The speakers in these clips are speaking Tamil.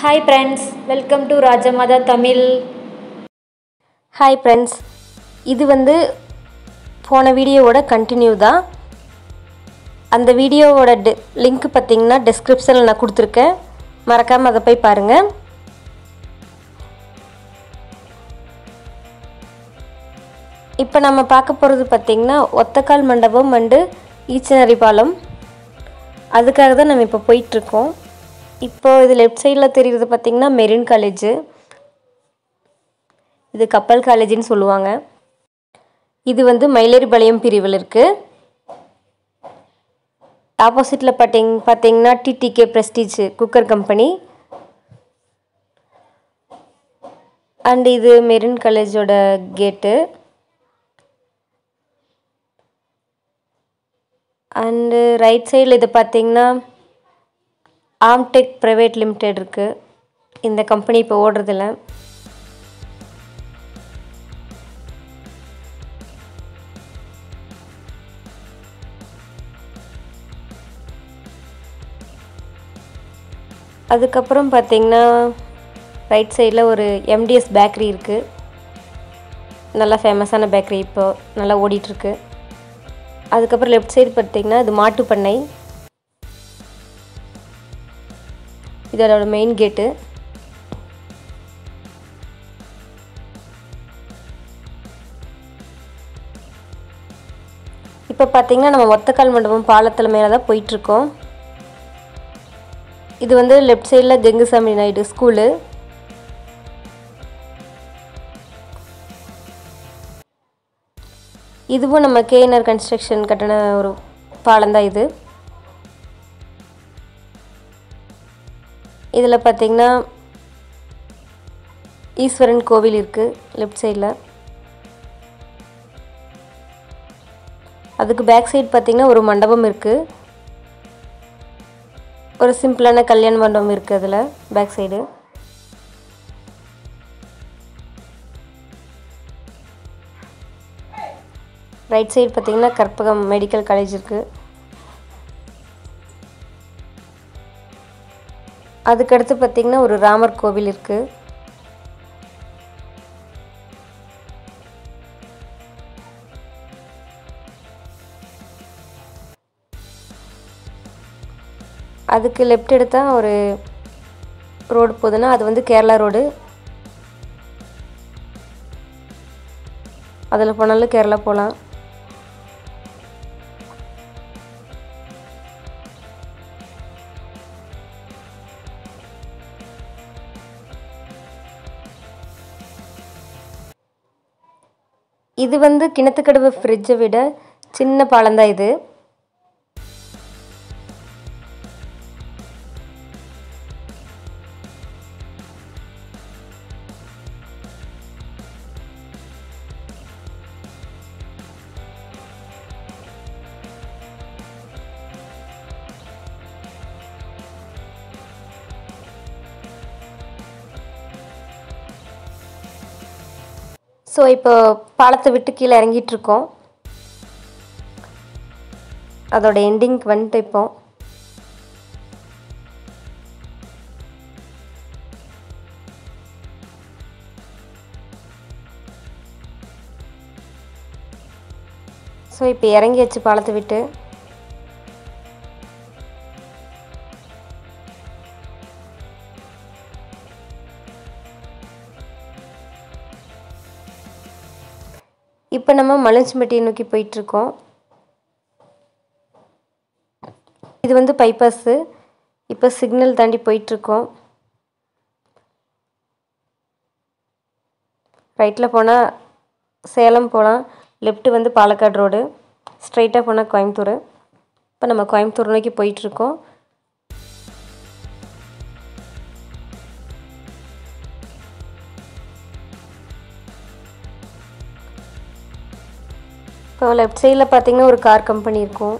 hi friends welcome to Rajamata Tamil hi friends இது வந்து போன வீடியோவோட கண்டினியூ தான் அந்த வீடியோவோட டெ லிங்க் பார்த்தீங்கன்னா டிஸ்கிரிப்ஷனில் நான் கொடுத்துருக்கேன் மறக்காமல் அதை போய் பாருங்கள் இப்போ நம்ம பார்க்க போகிறது பார்த்திங்கன்னா ஒத்தக்கால் மண்டபம் அண்டு ஈச்சனரி பாலம் அதுக்காக தான் நம்ம இப்போ போயிட்டுருக்கோம் இப்போ இது லெஃப்ட் சைடில் தெரிகிறது பார்த்திங்கன்னா மெரின் காலேஜு இது கப்பல் காலேஜுன்னு சொல்லுவாங்க இது வந்து மயிலேறிபாளையம் பிரிவில் இருக்குது ஆப்போசிட்டில் பார்த்தீங் பார்த்தீங்கன்னா TTK Prestige cooker company and இது மெரின் காலேஜோட கேட்டு அண்டு ரைட் சைடில் இது பார்த்தீங்கன்னா ஆம்டெக் ப்ரைவேட் லிமிடெட் இருக்குது இந்த கம்பெனி இப்போ ஓடுறதில்ல அதுக்கப்புறம் பார்த்தீங்கன்னா ரைட் சைடில் ஒரு எம்டிஎஸ் பேக்கரி இருக்குது நல்லா ஃபேமஸான பேக்கரி இப்போ நல்லா ஓடிட்டுருக்கு அதுக்கப்புறம் லெஃப்ட் சைடு பார்த்தீங்கன்னா இது மாட்டு பண்ணை இதோட மெயின் கேட்டு இப்போ பார்த்தீங்கன்னா நம்ம ஒத்தக்கால் மண்டபம் பாலத்தில் மேலே தான் போயிட்டுருக்கோம் இது வந்து லெஃப்ட் சைடில் கெங்குசாமி நாயுடு ஸ்கூலு இதுவும் நம்ம கேஎன்ஆர் கன்ஸ்ட்ரக்ஷன் கட்டின ஒரு பாலம் தான் இது இதில் பார்த்திங்கன்னா ஈஸ்வரன் கோவில் இருக்குது லெஃப்ட் சைடில் அதுக்கு பேக் சைடு பார்த்திங்கன்னா ஒரு மண்டபம் இருக்குது ஒரு சிம்பிளான கல்யாண மண்டபம் இருக்குது அதில் பேக் சைடு ரைட் சைடு பார்த்தீங்கன்னா கற்பகம் மெடிக்கல் காலேஜ் இருக்குது அதுக்கடுத்து பார்த்திங்கன்னா ஒரு ராமர் கோவில் இருக்குது அதுக்கு லெஃப்ட் எடுத்தால் ஒரு ரோடு போகுதுன்னா அது வந்து கேரளா ரோடு அதில் போனாலும் கேரளா போகலாம் இது வந்து கிணத்துக்கடவு ஃப்ரிட்ஜை விட சின்ன பாலம்தான் இது ஸோ இப்போ பாலத்தை விட்டு கீழே இறங்கிட்டு இருக்கோம் அதோட எண்டிங்க்கு வந்துட்டு இப்போ ஸோ இப்போ இறங்கியாச்சு பாலத்தை விட்டு இப்போ நம்ம மலஞ்சிம்பட்டியை நோக்கி போயிட்டுருக்கோம் இது வந்து பைபாஸு இப்போ சிக்னல் தாண்டி போயிட்டுருக்கோம் ரைட்டில் போனால் சேலம் போகலாம் லெஃப்ட்டு வந்து பாலக்காடு ரோடு ஸ்ட்ரைட்டாக போனால் கோயம்புத்தூர் இப்போ நம்ம கோயம்புத்தூர் நோக்கி போயிட்டுருக்கோம் இப்போ லெஃப்ட் சைடில் பார்த்தீங்கன்னா ஒரு கார் கம்பெனி இருக்கும்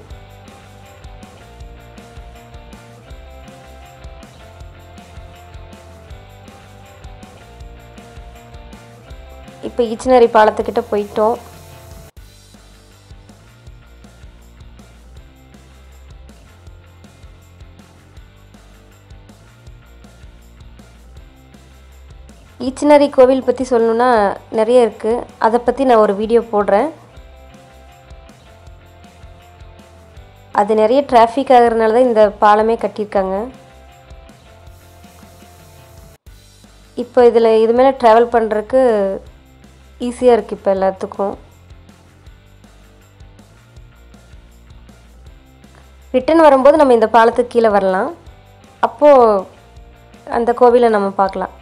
இப்போ ஈச்சனரி பாலத்துக்கிட்ட போயிட்டோம் ஈச்சனாரி கோவில் பற்றி சொல்லணுன்னா நிறைய இருக்குது அதை பற்றி நான் ஒரு வீடியோ போடுறேன் அது நிறைய டிராஃபிக் ஆகிறதுனால தான் இந்த பாலமே கட்டியிருக்காங்க இப்போ இதில் இது மேலே ட்ராவல் பண்ணுறதுக்கு ஈஸியாக இருக்குது இப்போ எல்லாத்துக்கும் ரிட்டன் வரும்போது நம்ம இந்த பாலத்துக்கு கீழே வரலாம் அப்போது அந்த கோவிலை நம்ம பார்க்கலாம்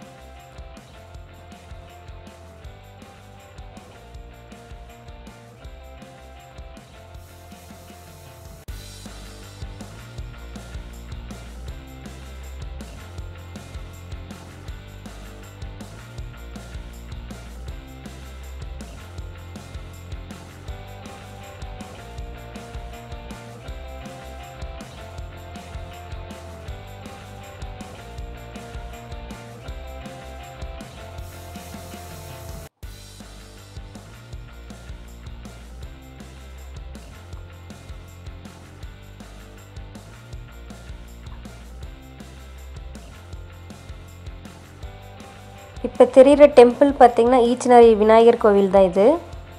இப்போ தெரிகிற டெம்பிள் பார்த்திங்கன்னா ஈச்சனாரி விநாயகர் கோவில் தான் இது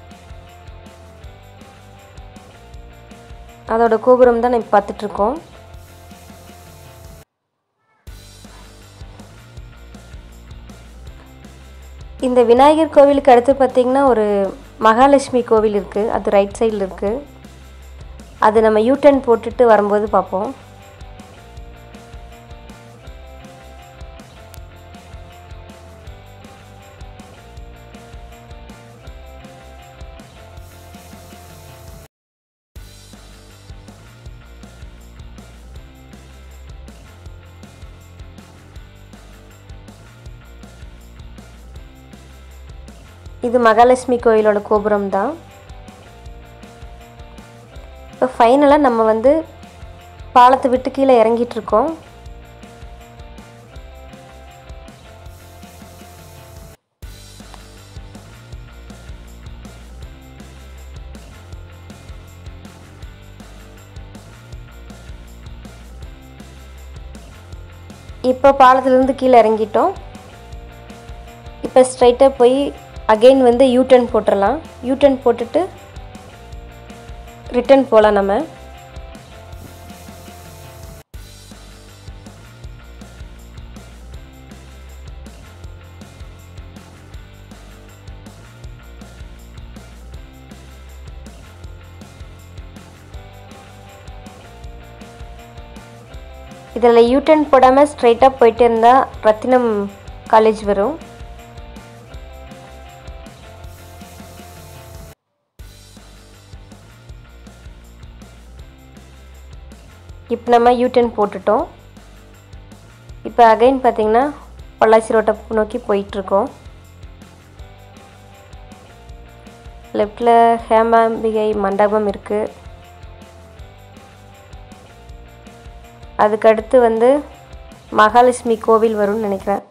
அதோட கோபுரம் தான் நம்ம பார்த்துட்ருக்கோம் இந்த விநாயகர் கோவிலுக்கு அடுத்து பார்த்திங்கன்னா ஒரு மகாலட்சுமி கோவில் இருக்குது அது ரைட் சைடில் இருக்குது அது நம்ம யூட்டன் போட்டுட்டு வரும்போது பார்ப்போம் இது மகாலட்சுமி கோயிலோட கோபுரம் தான் இப்போ ஃபைனலாக நம்ம வந்து பாலத்தை விட்டு கீழே இறங்கிட்டு இருக்கோம் இப்போ பாலத்திலேருந்து கீழே இறங்கிட்டோம் இப்போ ஸ்ட்ரைட்டாக போய் அகெயின் வந்து யூட்டன் போட்டுடலாம் யூட்டன் போட்டுட்டு ரிட்டன் போகலாம் நம்ம இதில் யூட்டன் போடாமல் ஸ்ட்ரைட்டாக போயிட்டு இருந்தால் ரத்தினம் காலேஜ் வரும் இப்போ நம்ம யூட்டன் போட்டுட்டோம் இப்போ அகைன் பார்த்திங்கன்னா பொள்ளாச்சி ரோட்டை நோக்கி போயிட்டுருக்கோம் லெஃப்டில் ஹேமாம்பிகை மண்டபம் இருக்குது அதுக்கடுத்து வந்து மகாலட்சுமி கோவில் வரும்னு நினைக்கிறேன்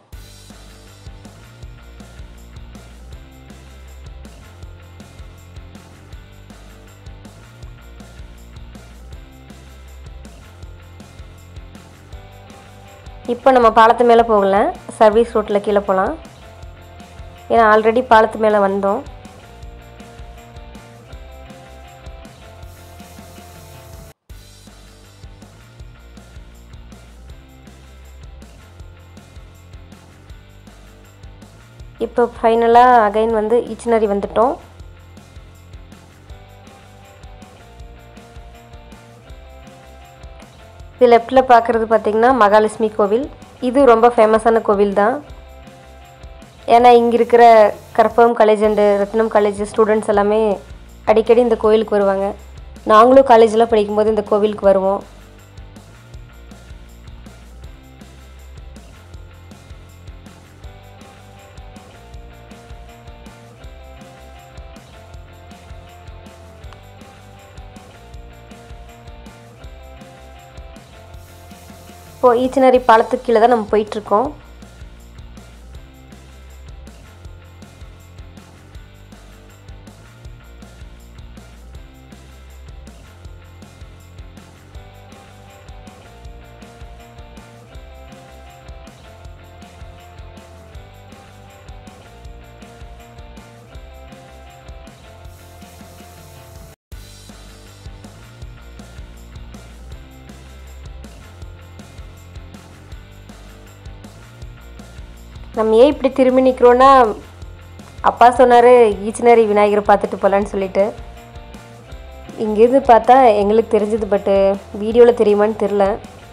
இப்போ நம்ம பாலத்து மேலே போகல சர்வீஸ் ரோட்டில் கீழே போகலாம் ஏன்னா ஆல்ரெடி பாலத்து மேலே வந்தோம் இப்போ ஃபைனலாக அகைன் வந்து ஈச்சனரி வந்துட்டோம் இது லெஃப்டில் பார்க்குறது பார்த்திங்கன்னா மகாலட்சுமி கோவில் இது ரொம்ப ஃபேமஸான கோவில் தான் ஏன்னா இங்கே இருக்கிற Karpagam college and Rathnam college students எல்லாமே அடிக்கடி இந்த கோவிலுக்கு வருவாங்க நாங்களும் காலேஜில் படிக்கும்போது இந்த கோவிலுக்கு வருவோம் இப்போது ஈச்சனரி பாலத்துக்கு கீழே தான் நம்ம போயிட்டுருக்கோம் நம்ம ஏன் இப்படி திரும்பி நிற்கிறோன்னா அப்பா சொன்னார் ஈச்சனரி விநாயகரை பார்த்துட்டு போகலான்னு சொல்லிட்டு இங்கேருந்து பார்த்தா எங்களுக்கு தெரிஞ்சது பட்டு வீடியோவில் தெரியுமான்னு தெரில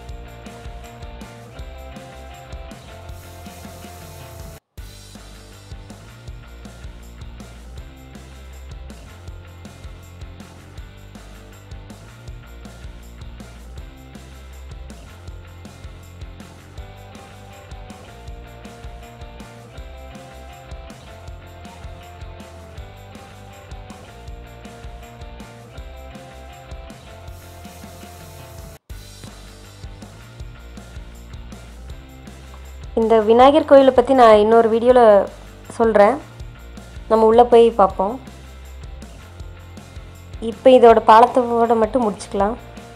இந்த விநாயகர் கோயிலை பற்றி நான் இன்னொரு வீடியோவில் சொல்கிறேன் நம்ம உள்ளே போய் பார்ப்போம் இப்போ இதோட பாலத்தோட மட்டும் முடிச்சுக்கலாம்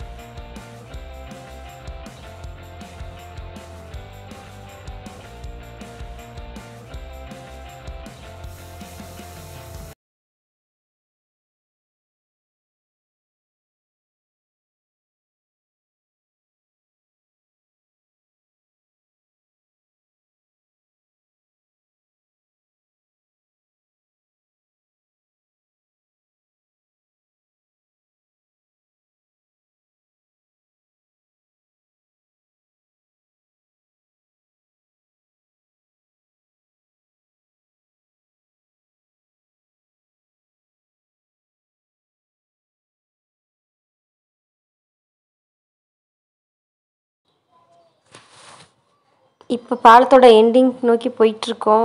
இப்போ பாலத்தோட எண்டிங் நோக்கி போயிட்டுருக்கோம்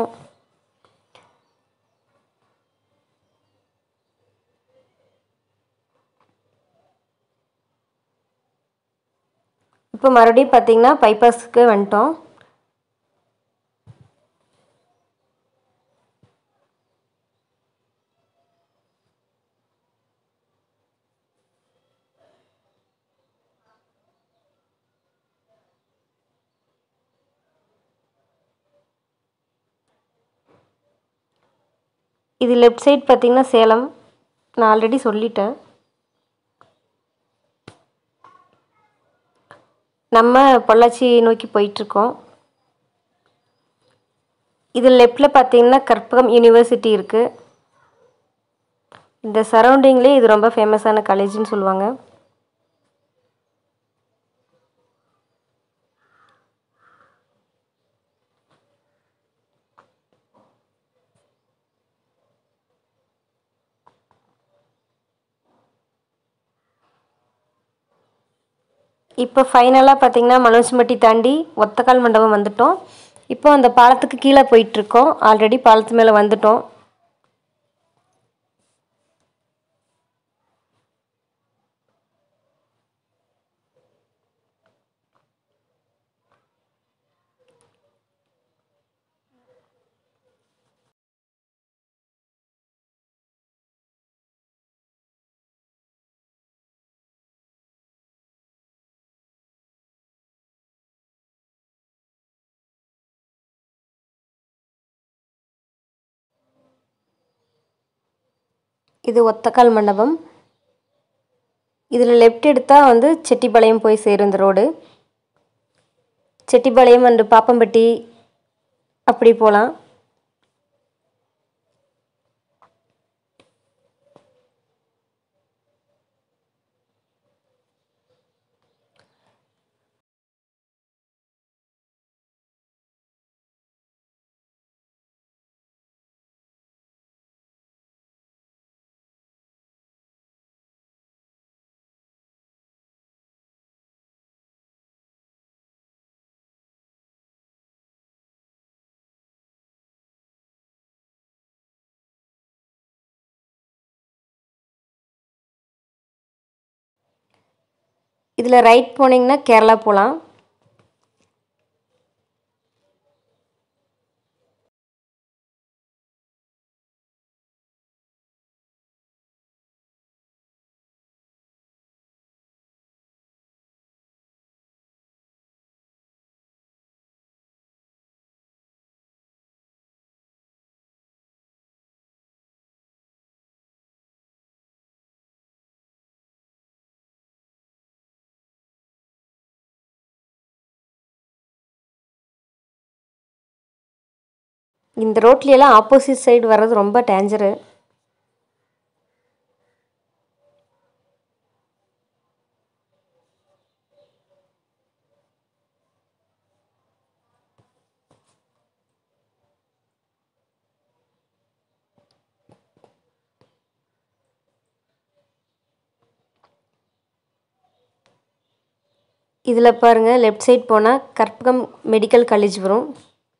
இப்போ மறுபடியும் பார்த்தீங்கன்னா பைபாஸுக்கு வந்துட்டோம் இது லெஃப்ட் சைட் பார்த்தீங்கன்னா சேலம் நான் ஆல்ரெடி சொல்லிட்டேன் நம்ம பொள்ளாச்சி நோக்கி போயிட்டுருக்கோம் இது லெஃப்டில் பார்த்தீங்கன்னா கற்பகம் யூனிவர்சிட்டி இருக்குது இந்த சரௌண்டிங்லேயே இது ரொம்ப ஃபேமஸான காலேஜ்னு சொல்லுவாங்க இப்போ ஃபைனலாக பார்த்தீங்கன்னா மனோஜ்மட்டி தாண்டி ஒத்தக்கால் மண்டபம் வந்துட்டோம் இப்போ அந்த பாலத்துக்கு கீழே போயிட்டுருக்கோம் ஆல்ரெடி பாலத்து மேலே வந்துட்டோம் இது ஒத்தக்கால் மண்டபம் இதில் லெஃப்ட் எடுத்தால் வந்து செட்டிப்பாளையம் போய் சேரும் இந்த ரோடு செட்டிப்பாளையம் அண்டு பாப்பம்பட்டி அப்படி போகலாம் இதில் ரைட் போனீங்கன்னா கேரளா போகலாம் இந்த ரோட்லையெல்லாம் ஆப்போசிட் சைடு வர்றது ரொம்ப டேஞ்சரு இதில் பாருங்கள் லெஃப்ட் சைட் போனால் கற்பகம் மெடிக்கல் காலேஜ் வரும்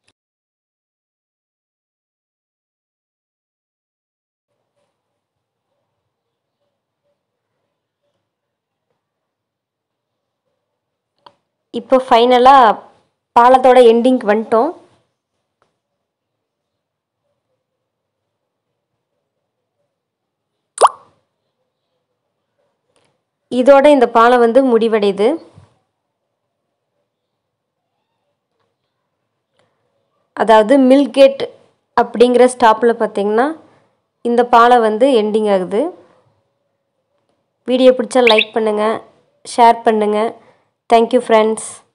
இப்போ ஃபைனலாக பாலத்தோட எண்டிங்க்கு வந்துட்டோம் இதோட இந்த பாலம் வந்து முடிவடையுது அதாவது மில்கேட் அப்படிங்கிற ஸ்டாப்பில் பார்த்தீங்கன்னா இந்த பாலம் வந்து எண்டிங் ஆகுது வீடியோ பிடிச்சா லைக் பண்ணுங்கள் ஷேர் பண்ணுங்கள் தேங்க்யூ ஃப்ரெண்ட்ஸ்